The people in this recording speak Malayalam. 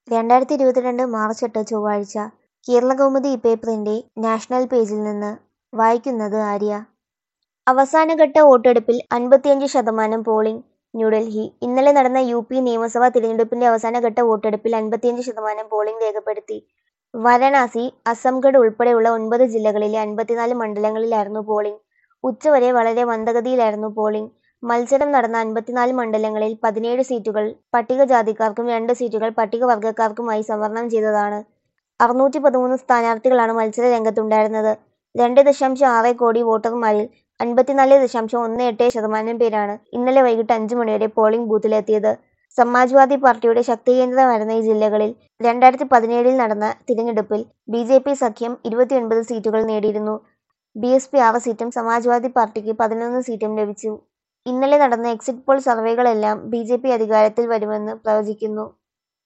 രണ്ടായിരത്തി ഇരുപത്തിരണ്ട് മാർച്ച് എട്ട് ചൊവ്വാഴ്ച കേരളകൗമുദി പേപ്പറിന്റെ നാഷണൽ പേജിൽ നിന്ന് വായിക്കുന്നത് ആര്യ അവസാനഘട്ട വോട്ടെടുപ്പിൽ അൻപത്തിയഞ്ച് ശതമാനം പോളിംഗ് ന്യൂഡൽഹി ഇന്നലെ നടന്ന യു പി നിയമസഭാ തിരഞ്ഞെടുപ്പിന്റെ അവസാനഘട്ട വോട്ടെടുപ്പിൽ അൻപത്തിയഞ്ച് ശതമാനം പോളിംഗ് രേഖപ്പെടുത്തി വാരണാസി അസംഗഡ് ഉൾപ്പെടെയുള്ള ഒൻപത് ജില്ലകളിലെ അൻപത്തിനാല് മണ്ഡലങ്ങളിലായിരുന്നു പോളിംഗ് ഉച്ചവരെ വളരെ മന്ദഗതിയിലായിരുന്നു പോളിംഗ് മത്സരം നടന്ന അൻപത്തിനാല് മണ്ഡലങ്ങളിൽ പതിനേഴ് സീറ്റുകൾ പട്ടികജാതിക്കാർക്കും രണ്ട് സീറ്റുകൾ പട്ടികവർഗക്കാർക്കുമായി സംവരണം ചെയ്തതാണ് അറുന്നൂറ്റി പതിമൂന്ന് സ്ഥാനാർത്ഥികളാണ് മത്സര രംഗത്തുണ്ടായിരുന്നത് രണ്ട് ദശാംശം ആറ് കോടി വോട്ടർമാരിൽ അൻപത്തിനാല് ദശാംശം ഒന്ന് എട്ട് ശതമാനം പേരാണ് ഇന്നലെ വൈകിട്ട് അഞ്ചു മണിവരെ പോളിംഗ് ബൂത്തിലെത്തിയത് സമാജ്വാദി പാർട്ടിയുടെ ശക്തികേന്ദ്രമായിരുന്ന ഈ ജില്ലകളിൽ രണ്ടായിരത്തി പതിനേഴിൽ നടന്ന തിരഞ്ഞെടുപ്പിൽ ബി ജെ പി സഖ്യം ഇരുപത്തിയൊൻപത് സീറ്റുകൾ നേടിയിരുന്നു ബി എസ് പി ആറ് സീറ്റും സമാജ്വാദി പാർട്ടിക്ക് പതിനൊന്ന് സീറ്റും ലഭിച്ചു ഇന്നലെ നടന്ന എക്സിറ്റ് പോൾ സർവേകളെല്ലാം ബി ജെ പി അധികാരത്തിൽ വരുമെന്ന് പ്രവചിക്കുന്നു